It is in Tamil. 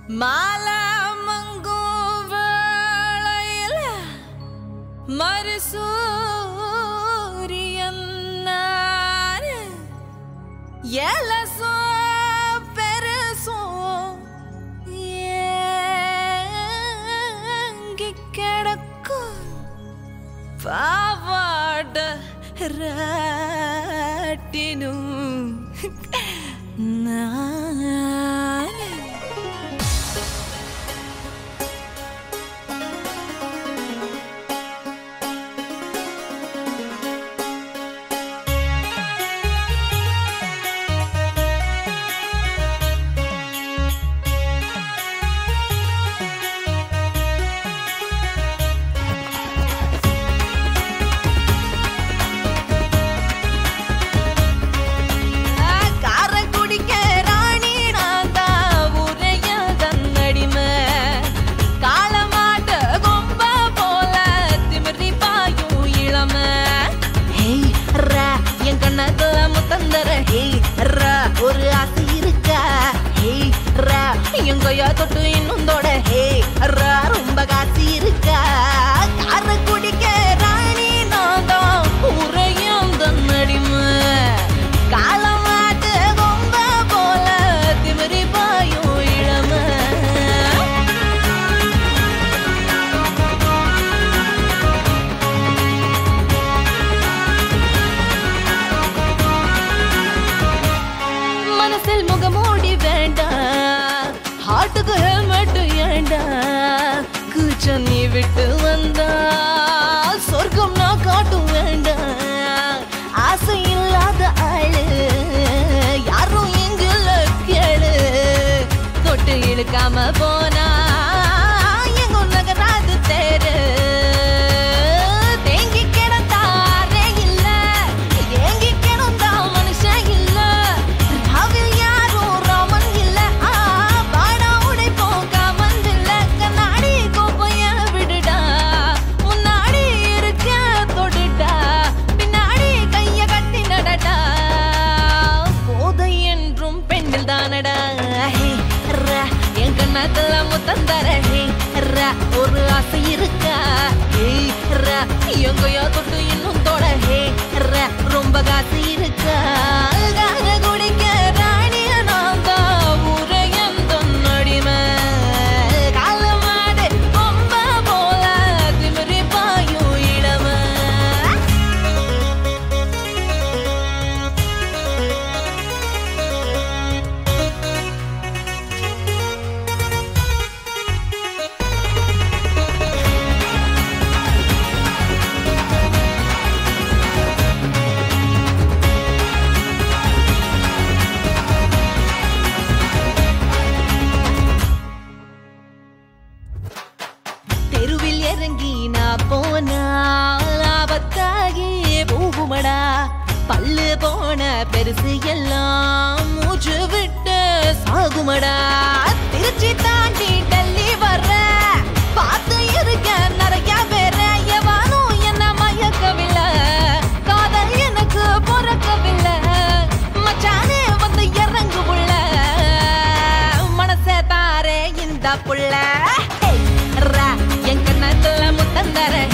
மாலை மங்கும் வேளையில மறுசூரியன் நானு எலசோ பெருசோ ஏங்கி கிடக்கும் பாவாட ராட்டினும் நானே காரக்குடிக்க ராணி நான் தான் உரையில் தன்னடிமை காளமாட்ட கொம்ப போல திமிரி பாயும் இளமை ஹேய் ரா என் கண்ணத்துல முத்தந்தர ஹேய் ரா ஒரு ஆசை இருக்கா ஹேய் ரா என் கையா தொட்டு இன்னும் தொட ஹேய் ரா ரொம்ப காசு இருக்கா காரக்குடிக்க ராணி நான் தான் உரையும் தன்னடிமை காலமாட்டு கொம்ப போல திமிரி பாயும் இளமை மனசில் முகமூடி வேண்டாம் ஹார்ட்டுக்கு ஹெல்மெட் ஏண்டாம் கூச்சம் நீ விட்டு வந்தா சொர்க்கம் நான் காட்டும் வேண்டாம் ஆசை இல்லாத ஆளு யாரும் எங்குல கேளு தொட்டு இழுக்காம போனா எங்கும் நகராது தேரு தேங்கி கிடந்தாரே இல்ல ஏங்கி கிடந்தா மனுஷன் இல்ல ராவில் யாரும் ராமன் இல்ல ஆ பாடா உடைப்போம் காமன் இல்ல கண்ணாடி கோப்பைய விடுடா முன்னாடி இருக்க தொடுடா பின்னாடி கைய கட்டி நடடா போதை என்றும் பெண்ணில் தானடா ஹே, ரா, என் கண்ணத்துல முத்தந்தர ஹே, ரா, ஒரு ஆசை இருக்கா ஹே, ரா, எங்கேயோ தொட்டு இன்னும் தொட ஹே, ரா, ரொம்ப காசு இருக்கா கார குடிக்க ராணிய நான் தான் உரையன் தொன்னடிமை காலமாடு கொம்ப போல திமிரி பாயும் இளமை தெருவில் இறங்கி நான் போனால் ஆபத்தாகி போகுமடா பல்லு போன பெருசு எல்லாம் மூச்சு விட்டு சாகுமடா திருச்சி தாண்டி டெல்லி வர்ற பார்த்து இருக்க நிறைய பேர எவனும் என்ன மயக்கவில்லை காதல் எனக்கு பொறக்கவில்லை மச்சானே வந்து இறங்கு புள்ள மனசே தாரே இந்த புள்ள ஹே, ரா, என் கண்ணத்துல முத்தந்தர